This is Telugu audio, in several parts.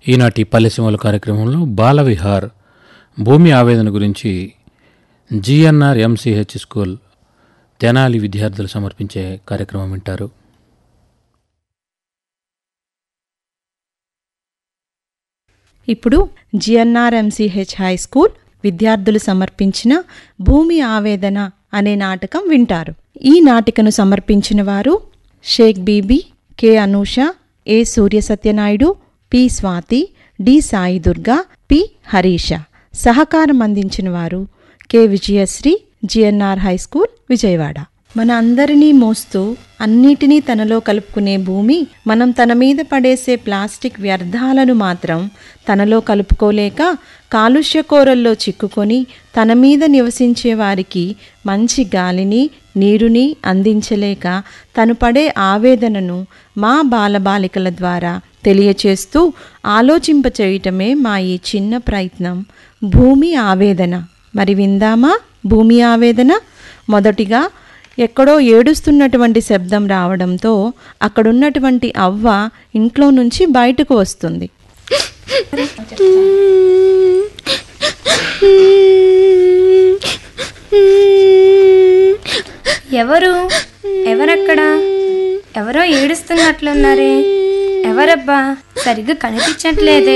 ఈనాటి పల్లెసీమల కార్యక్రమంలో బాలవిహార్ భూమి ఆవేదన గురించి జిఎన్ఆర్ ఎంసీహెచ్ స్కూల్ తెనాలి విద్యార్థులు సమర్పించే కార్యక్రమం వింటారు ఇప్పుడు జిఎన్ఆర్ఎంసీహెచ్ హై స్కూల్ విద్యార్థులు సమర్పించిన భూమి ఆవేదన అనే నాటకం వింటారు ఈ నాటికను సమర్పించిన వారు Shaik Bibi K Anusha A Surya Satyanaidu P Swathi D Sai Durga P Harisha సహకారం అందించిన వారు K Vijayasri GNR high school Vijayawada మన అందరినీ మోస్తూ అన్నిటినీ తనలో కలుపుకునే భూమి మనం తన మీద పడేసే ప్లాస్టిక్ వ్యర్థాలను మాత్రం తనలో కలుపుకోలేక కాలుష్య కోరల్లో చిక్కుకొని తన మీద నివసించే వారికి మంచి గాలిని నీరుని అందించలేక తను పడే ఆవేదనను మా బాలబాలికల ద్వారా తెలియచేస్తూ ఆలోచింపచేయటమే మా ఈ చిన్న ప్రయత్నం భూమి ఆవేదన మరి విందామా భూమి ఆవేదన మొదటిగా ఎక్కడో ఏడుస్తున్నటువంటి శబ్దం రావడంతో అక్కడున్నటువంటి అవ్వ ఇంట్లో నుంచి బయటకు వస్తుంది ఎవరు ఎవరక్కడ ఎవరో ఏడుస్తున్నట్లున్నారే ఎవరబ్బా సరిగ్గా కనిపించట్లేదే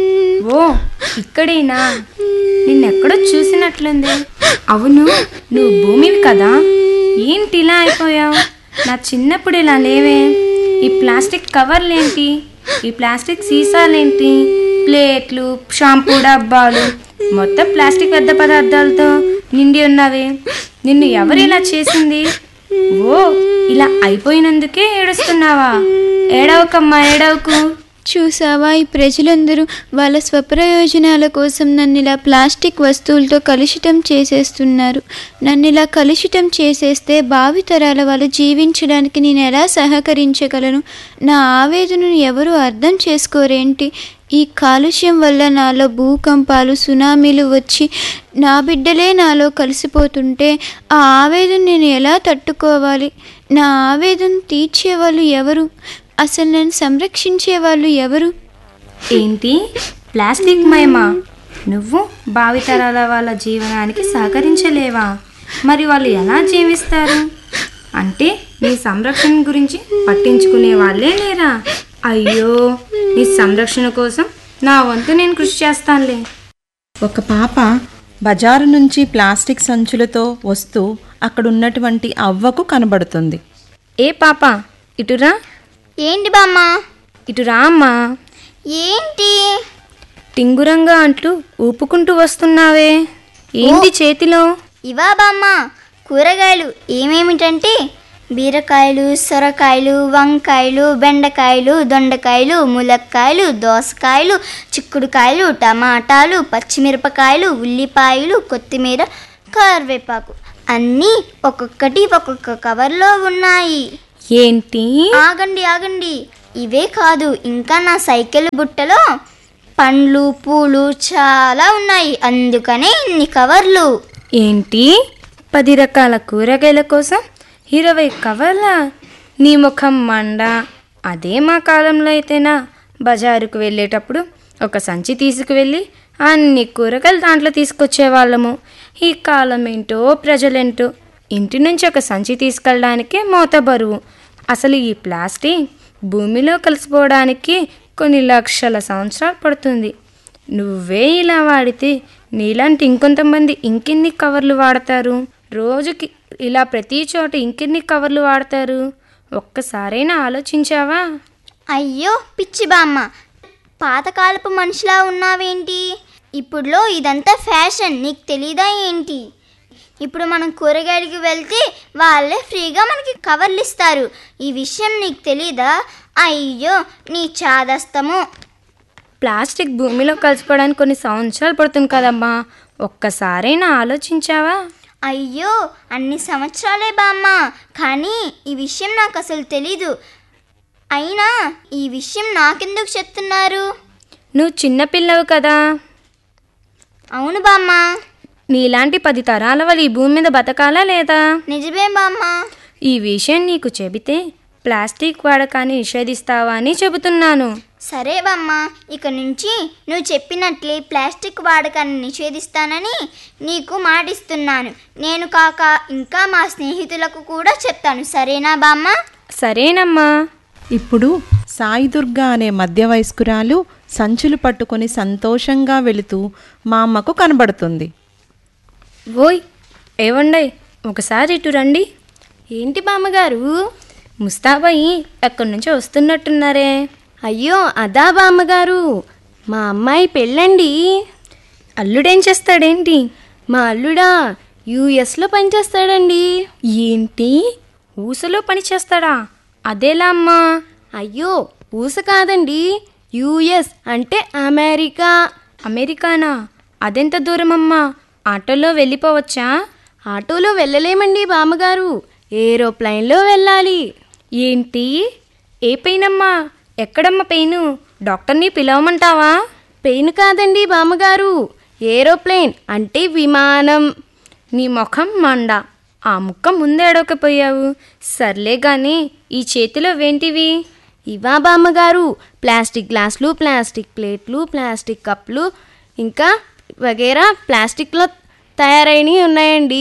ఓ ఇక్కడేనా నిన్నెక్కడో చూసినట్లుంది అవును నువ్వు భూమివి కదా ఏంటి ఇలా అయిపోయావు నా చిన్నప్పుడు ఇలా లేవే ఈ ప్లాస్టిక్ కవర్లేంటి ఈ ప్లాస్టిక్ సీసాలేంటి ప్లేట్లు షాంపూ డబ్బాలు మొత్తం ప్లాస్టిక్ వ్యర్థ పదార్థాలతో నిండి ఉన్నవే నిన్ను ఎవరు ఇలా చేసింది ఓ ఇలా అయిపోయినందుకే ఏడుస్తున్నావా ఏడవకమ్మా ఏడవకు చూసావా ఈ ప్రజలందరూ వాళ్ళ స్వప్రయోజనాల కోసం నన్ను ఇలా ప్లాస్టిక్ వస్తువులతో కలుషితం చేసేస్తున్నారు నన్ను ఇలా కలుషితం చేసేస్తే భావితరాల వాళ్ళు జీవించడానికి నేను ఎలా సహకరించగలను నా ఆవేదనను ఎవరు అర్థం చేసుకోరేంటి ఈ కాలుష్యం వల్ల నాలో భూకంపాలు సునామీలు వచ్చి నా బిడ్డలే నాలో కలిసిపోతుంటే ఆ ఆవేదన నేను ఎలా తట్టుకోవాలి నా ఆవేదన తీర్చేవాళ్ళు ఎవరు అసలు నన్ను సంరక్షించే వాళ్ళు ఎవరు ఏంటి ప్లాస్టిక్ మయమా నువ్వు భావితరాల వాళ్ళ జీవనానికి సహకరించలేవా మరి వాళ్ళు ఎలా జీవిస్తారు అంటే నీ సంరక్షణ గురించి పట్టించుకునే వాళ్ళే లేరా అయ్యో నీ సంరక్షణ కోసం నా వంతు నేను కృషి చేస్తానులే ఒక పాప బజారు నుంచి ప్లాస్టిక్ సంచులతో వస్తూ అక్కడున్నటువంటి అవ్వకు కనబడుతుంది ఏ పాప ఇటురా ఏంటి బామ్మ ఇటు రా అమ్మా ఏంటి టింగురంగా అంటూ ఊపుకుంటూ వస్తున్నావే ఏంటి చేతిలో ఇవా బామ్మ కూరగాయలు ఏమేమిటంటే బీరకాయలు సొరకాయలు వంకాయలు బెండకాయలు దొండకాయలు ములక్కాయలు దోసకాయలు చిక్కుడుకాయలు టమాటాలు పచ్చిమిరపకాయలు ఉల్లిపాయలు కొత్తిమీర కరివేపాకు అన్నీ ఒక్కొక్కటి ఒక్కొక్క కవర్లో ఉన్నాయి ఏంటి ఆగండి ఆగండి ఇవే కాదు ఇంకా నా సైకిల్ బుట్టలో పండ్లు పూలు చాలా ఉన్నాయి అందుకనే ఇన్ని కవర్లు ఏంటి పది రకాల కూరగాయల కోసం ఇరవై కవర్ల నీ ముఖం మండ అదే మా కాలంలో అయితేనా బజారుకు వెళ్ళేటప్పుడు ఒక సంచి తీసుకువెళ్ళి అన్ని కూరగాయలు దాంట్లో తీసుకొచ్చేవాళ్ళము ఈ కాలం ఏంటో ప్రజలేంటో ఇంటి నుంచి ఒక సంచి తీసుకెళ్ళడానికే మోత బరువు అసలు ఈ ప్లాస్టిక్ భూమిలో కలిసిపోవడానికి కొన్ని లక్షల సంవత్సరాలు పడుతుంది నువ్వే ఇలా వాడితే నీలాంటి ఇంకొంతమంది ఇంకెన్ని కవర్లు వాడతారు రోజుకి ఇలా ప్రతి చోట ఇంకెన్ని కవర్లు వాడతారు ఒక్కసారైనా ఆలోచించావా అయ్యో పిచ్చి బామ్మ పాతకాలపు మనిషిలా ఉన్నావేంటి ఇప్పుడులో ఇదంతా ఫ్యాషన్ నీకు తెలీదా ఏంటి ఇప్పుడు మనం కూరగాయలకి వెళ్తే వాళ్ళే ఫ్రీగా మనకి కవర్లు ఇస్తారు ఈ విషయం నీకు తెలీదా అయ్యో నీ చాదస్తము ప్లాస్టిక్ భూమిలో కలిసిపోవడానికి కొన్ని సంవత్సరాలు పడుతుంది కదమ్మా ఒక్కసారైనా ఆలోచించావా అయ్యో అన్ని సంవత్సరాలే బామ్మ కానీ ఈ విషయం నాకు అసలు తెలీదు అయినా ఈ విషయం నాకెందుకు చెప్తున్నారు నువ్వు చిన్నపిల్లవు కదా అవును బామ్మ నీలాంటి పది తరాల వాళ్ళు ఈ భూమి మీద బతకాలా లేదా నిజమే బామ్మ ఈ విషయం నీకు చెబితే ప్లాస్టిక్ వాడకాన్ని నిషేధిస్తావా అని చెబుతున్నాను సరే బామ్మ ఇక నుంచి నువ్వు చెప్పినట్లే ప్లాస్టిక్ వాడకాన్ని నిషేధిస్తానని నీకు మాటిస్తున్నాను నేను కాక ఇంకా మా స్నేహితులకు కూడా చెప్తాను సరేనా బామ్మ సరేనమ్మా ఇప్పుడు సాయి దుర్గా అనే మధ్య వయస్కురాలు సంచులు పట్టుకొని సంతోషంగా వెళుతూ మా అమ్మకు కనబడుతుంది ఓయ్ ఏవండయ్ ఒకసారి ఇటు రండి ఏంటి బామ్మగారు ముస్తాబాయి ఎక్కడి నుంచో వస్తున్నట్టున్నారే అయ్యో అదా బామ్మగారు మా అమ్మాయి పెళ్ళండి అల్లుడేం చేస్తాడేంటి మా అల్లుడా యూఎస్లో పనిచేస్తాడండి ఏంటి ఊసలో పని చేస్తాడా అదేలా అమ్మా అయ్యో ఊస కాదండి యూఎస్ అంటే అమెరికా అమెరికానా అదెంత దూరం అమ్మా ఆటోలో వెళ్ళిపోవచ్చా ఆటోలో వెళ్ళలేమండి బామ్మగారు ఏరోప్లైన్లో వెళ్ళాలి ఏంటి ఏ పెయిన్ అమ్మా ఎక్కడమ్మా పెయిన్ డాక్టర్ని పిలవమంటావా పెయిన్ కాదండి బామ్మగారు ఏరోప్లేన్ అంటే విమానం నీ ముఖం మండ ఆ ముక్క ముందేడవకపోయావు సర్లే గాని ఈ చేతిలో వేంటివి ఇవా బామ్మగారు ప్లాస్టిక్ గ్లాసులు ప్లాస్టిక్ ప్లేట్లు ప్లాస్టిక్ కప్పులు ఇంకా వగేరా ప్లాస్టిక్లో తయారైనవి ఉన్నాయండి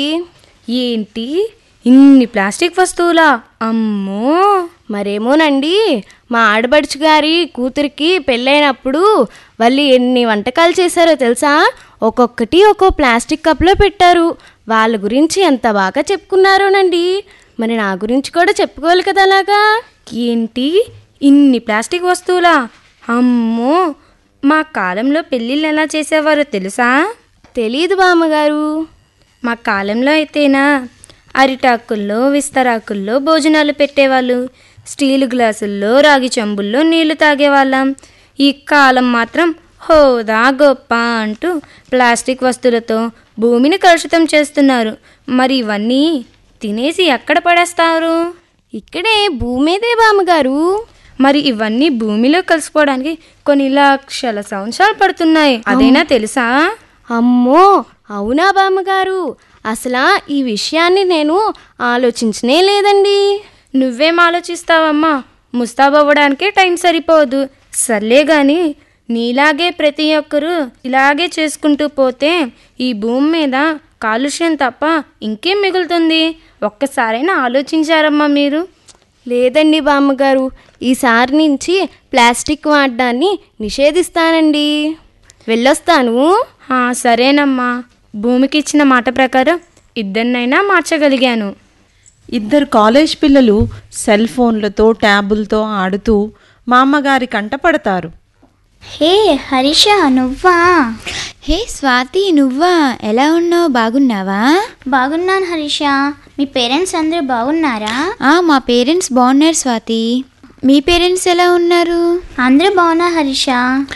ఏంటి ఇన్ని ప్లాస్టిక్ వస్తువులా అమ్మో మరేమోనండి మా ఆడబడుచు గారి కూతురికి పెళ్ళైనప్పుడు వాళ్ళు ఎన్ని వంటకాలు చేశారో తెలుసా ఒక్కొక్కటి ఒక్కో ప్లాస్టిక్ కప్లో పెట్టారు వాళ్ళ గురించి ఎంత బాగా చెప్పుకున్నారోనండి మరి నా గురించి కూడా చెప్పుకోవాలి కదా అలాగా ఏంటి ఇన్ని ప్లాస్టిక్ వస్తువులా అమ్మో మా కాలంలో పెళ్ళిళ్ళు ఎలా చేసేవారో తెలుసా తెలియదు బామ్మగారు మా కాలంలో అయితేనా అరిటాకుల్లో విస్తరాకుల్లో భోజనాలు పెట్టేవాళ్ళు స్టీల్ గ్లాసుల్లో రాగి చెంబుల్లో నీళ్లు తాగేవాళ్ళం ఈ కాలం మాత్రం హోదా గొప్ప అంటూ ప్లాస్టిక్ వస్తువులతో భూమిని కలుషితం చేస్తున్నారు మరి ఇవన్నీ తినేసి ఎక్కడ పడేస్తారు ఇక్కడే భూమేదే బామ్మగారు మరి ఇవన్నీ భూమిలో కలిసిపోవడానికి కొన్ని లక్షల సంవత్సరాలు పడుతున్నాయి అదైనా తెలుసా అమ్మో అవునా బామ్మగారు అసలు ఈ విషయాన్ని నేను ఆలోచించనే లేదండి నువ్వేం ఆలోచిస్తావమ్మా ముస్తాబవ్వడానికే టైం సరిపోదు సర్లే గాని నీలాగే ప్రతి ఒక్కరూ ఇలాగే చేసుకుంటూ పోతే ఈ భూమి మీద కాలుష్యం తప్ప ఇంకేం మిగులుతుంది ఒక్కసారైనా ఆలోచించారమ్మా మీరు లేదండి బామ్మగారు ఈసారి నుంచి ప్లాస్టిక్ వాడడాన్ని నిషేధిస్తానండి వెళ్ళొస్తాను ఆ, సరేనమ్మా భూమికి ఇచ్చిన మాట ప్రకారం ఇద్దరినైనా మార్చగలిగాను ఇద్దరు కాలేజ్ పిల్లలు సెల్ ఫోన్లతో ట్యాబులతో ఆడుతూ మా అమ్మగారి కంట పడతారు హే హరిష నువ్వా హే స్వాతి నువ్వా ఎలా ఉన్నావు బాగున్నావా బాగున్నాను హరిష మీ పేరెంట్స్ అందరూ బాగున్నారా ఆ మా పేరెంట్స్ బాగున్నారు స్వాతి మీ పేరెంట్స్ ఎలా ఉన్నారు అందరూ బాగున్నా హరిష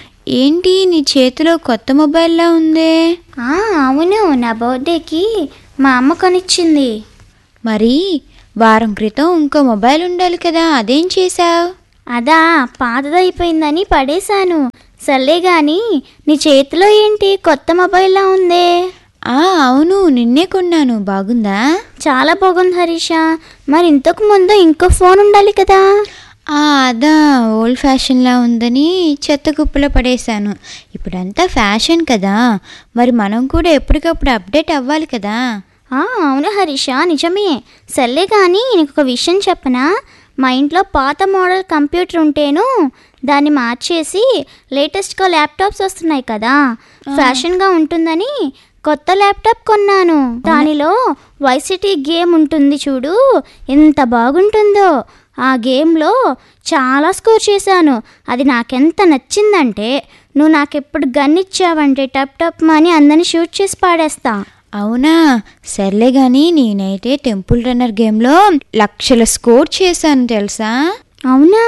ఏంటి నీ చేతిలో కొత్త మొబైల్లా ఉందే ఆ, అవును నా బర్త్డేకి మా అమ్మ కొనిచ్చింది మరి వారం క్రితం ఇంకో మొబైల్ ఉండాలి కదా అదేం చేసావు అదా పాతదైపోయిందని పడేశాను సర్లే గాని నీ చేతిలో ఏంటి కొత్త మొబైల్లా ఉందే ఆ అవును నిన్నే కొన్నాను బాగుందా చాలా బాగుంది హరీష మరి ఇంతకు ముందు ఇంకో ఫోన్ ఉండాలి కదా ఆ అదా ఓల్డ్ ఫ్యాషన్లా ఉందని చెత్త కుప్పలో పడేశాను ఇప్పుడంతా ఫ్యాషన్ కదా మరి మనం కూడా ఎప్పటికప్పుడు అప్డేట్ అవ్వాలి కదా ఆ, అవును హరీష నిజమే సర్లే కానీ నీకు ఒక విషయం చెప్పనా మా ఇంట్లో పాత మోడల్ కంప్యూటర్ ఉంటేను దాన్ని మార్చేసి లేటెస్ట్గా ల్యాప్టాప్స్ వస్తున్నాయి కదా ఫ్యాషన్గా ఉంటుందని కొత్త ల్యాప్టాప్ కొన్నాను దానిలో వైసిటీ గేమ్ ఉంటుంది చూడు ఎంత బాగుంటుందో ఆ గేమ్లో చాలా స్కోర్ చేశాను అది నాకెంత నచ్చిందంటే నువ్వు నాకెప్పుడు గన్ ఇచ్చావంటే టప్ టప్ అని అందరిని షూట్ చేసి పాడేస్తా అవునా సర్లే కానీ నేనైతే టెంపుల్ రన్నర్ గేమ్లో లక్షల స్కోర్ చేశాను తెలుసా అవునా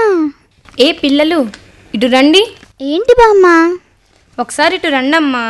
ఏ పిల్లలు ఇటు రండి ఏంటి బామ్మ ఒకసారి ఇటు రండమ్మా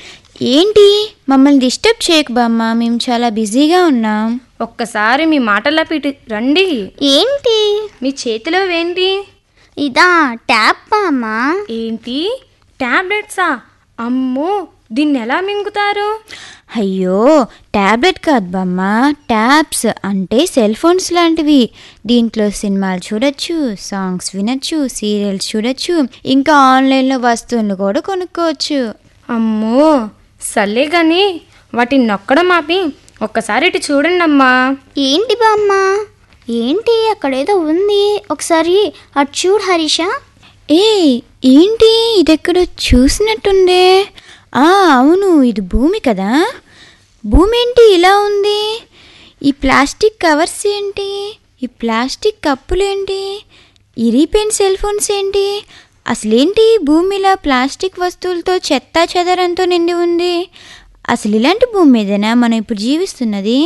ఏంటి మమ్మల్ని డిస్టర్బ్ చేయకు బామ్మ మేము చాలా బిజీగా ఉన్నాం ఒక్కసారి మీ మాటలపి ఇటు రండి ఏంటి మీ చేతిలో ఏంటి ఇదా ట్యాప్ బామ్మ ఏంటి టాబ్లెట్సా అమ్మో దీన్ని ఎలా మింగుతారు అయ్యో ట్యాబ్లెట్ కాదు బామ్మ ట్యాబ్స్ అంటే సెల్ ఫోన్స్ లాంటివి దీంట్లో సినిమాలు చూడొచ్చు సాంగ్స్ వినొచ్చు సీరియల్స్ చూడొచ్చు ఇంకా ఆన్లైన్లో వస్తువులు కూడా కొనుక్కోవచ్చు అమ్మో సర్లే కానీ వాటిని నొక్కడం ఆపి ఒక్కసారి ఇటు చూడండి అమ్మా ఏంటి బామ్మ ఏంటి అక్కడేదో ఉంది ఒకసారి అటు చూడు హరీష ఏ ఏంటి ఇదెక్కడో చూసినట్టుందే ఆ అవును ఇది భూమి కదా భూమి ఏంటి ఇలా ఉంది ఈ ప్లాస్టిక్ కవర్స్ ఏంటి ఈ ప్లాస్టిక్ కప్పులేంటి ఇరిగిపోయిన సెల్ ఫోన్స్ ఏంటి అసలేంటి భూమిలా ప్లాస్టిక్ వస్తువులతో చెత్త చెదరంతో నిండి ఉంది అసలు ఇలాంటి భూమి మీదనా మనం ఇప్పుడు జీవిస్తున్నది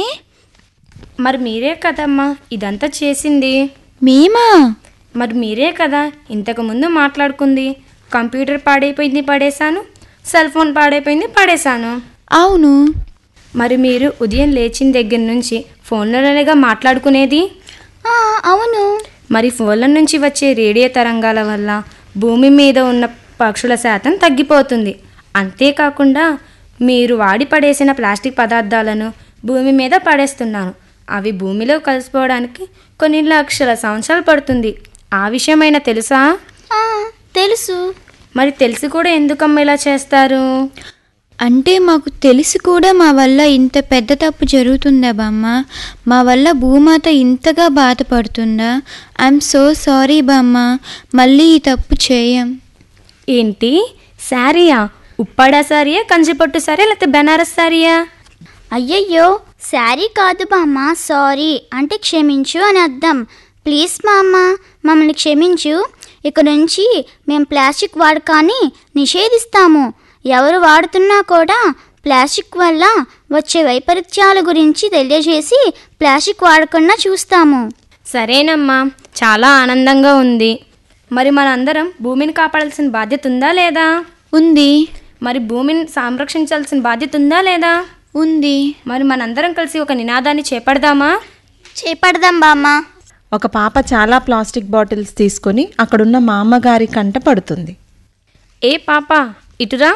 మరి మీరే కదమ్మా ఇదంతా చేసింది మేమా మరి మీరే కదా ఇంతకు ముందు మాట్లాడుకుంది కంప్యూటర్ పాడైపోయింది పడేశాను సెల్ ఫోన్ పాడైపోయింది పడేశాను అవును మరి మీరు ఉదయం లేచిన దగ్గర నుంచి ఫోన్లలోనేగా మాట్లాడుకునేది ఆ, అవును మరి ఫోన్ల నుంచి వచ్చే రేడియో తరంగాల వల్ల భూమి మీద ఉన్న పక్షుల శాతం తగ్గిపోతుంది అంతేకాకుండా మీరు వాడి పడేసిన ప్లాస్టిక్ పదార్థాలను భూమి మీద పడేస్తున్నాను అవి భూమిలో కలిసిపోవడానికి కొన్ని లక్షల సంవత్సరాలు పడుతుంది ఆ విషయమైనా తెలుసా ఆ, తెలుసు మరి తెలిసి కూడా ఎందుకమ్మ ఇలా చేస్తారు అంటే మాకు తెలిసి కూడా మా వల్ల ఇంత పెద్ద తప్పు జరుగుతుందా బామ్మ మా వల్ల భూమాత ఇంతగా బాధపడుతుందా ఐఎమ్ సో సారీ బామ్మ మళ్ళీ ఈ తప్పు చేయం ఏంటి శారీయా ఉప్పాడా శారీయా కంచిపట్టు శారీ లేకపోతే బెనారస్ శారీయా అయ్యయ్యో శారీ కాదు బామ్మ సారీ అంటే క్షమించు అని అర్థం ప్లీజ్ మా అమ్మ మమ్మల్ని క్షమించు ఇక నుంచి మేము ప్లాస్టిక్ వాడకాన్ని నిషేధిస్తాము ఎవరు వాడుతున్నా కూడా ప్లాస్టిక్ వల్ల వచ్చే వైపరీత్యాల గురించి తెలియజేసి ప్లాస్టిక్ వాడకుండా చూస్తాము సరేనమ్మా చాలా ఆనందంగా ఉంది మరి మనందరం భూమిని కాపాడాల్సిన బాధ్యత ఉందా లేదా ఉంది మరి భూమిని సంరక్షించాల్సిన బాధ్యత ఉందా లేదా ఉంది మరి మనందరం కలిసి ఒక నినాదాన్ని చేపడదామా చేపడదాం బామ్మ ఒక పాప చాలా ప్లాస్టిక్ బాటిల్స్ తీసుకొని అక్కడున్న మా అమ్మగారి కంట పడుతుంది ఏ పాప ఇటురా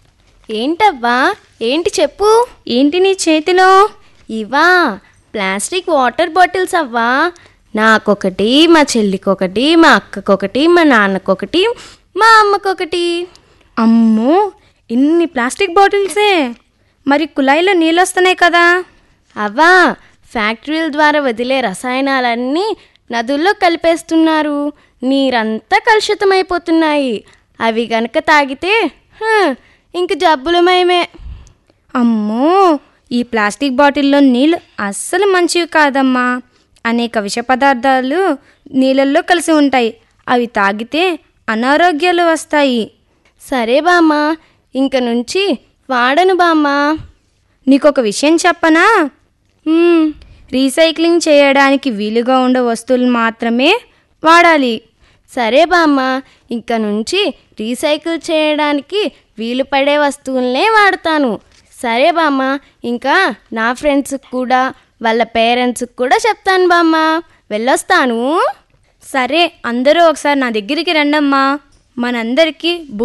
ఏంటవ్వా ఏంటి చెప్పు ఏంటి నీ చేతిలో ఇవా ప్లాస్టిక్ వాటర్ బాటిల్స్ అవ్వా నాకొకటి మా చెల్లికొకటి మా అక్కకొకటి మా నాన్నకొకటి మా అమ్మకొకటి అమ్మో ఇన్ని ప్లాస్టిక్ బాటిల్సే మరి కుళాయిలో నీళ్ళు వస్తున్నాయి కదా అవ్వా ఫ్యాక్టరీల ద్వారా వదిలే రసాయనాలన్నీ నదుల్లో కలిపేస్తున్నారు నీరంతా కలుషితమైపోతున్నాయి అవి గనక తాగితే హ, ఇంక జబ్బులమయమే అమ్మో ఈ ప్లాస్టిక్ బాటిల్లో నీళ్ళు అస్సలు మంచివి కాదమ్మా అనేక విష పదార్థాలు నీళ్ళల్లో కలిసి ఉంటాయి అవి తాగితే అనారోగ్యాలు వస్తాయి సరే బామ్మ ఇంక నుంచి వాడను బామ్మ నీకొక విషయం చెప్పనా మ్మ్, రీసైక్లింగ్ చేయడానికి వీలుగా ఉండే వస్తువులు మాత్రమే వాడాలి సరే బామ్మ ఇంక నుంచి రీసైకిల్ చేయడానికి వీలు పడే వస్తువులనే వాడతాను సరే బామ్మ ఇంకా నా ఫ్రెండ్స్కి కూడా వాళ్ళ పేరెంట్స్కి కూడా చెప్తాను బామ్మ వెళ్ళొస్తాను సరే అందరూ ఒకసారి నా దగ్గరికి రండమ్మా మనందరికీ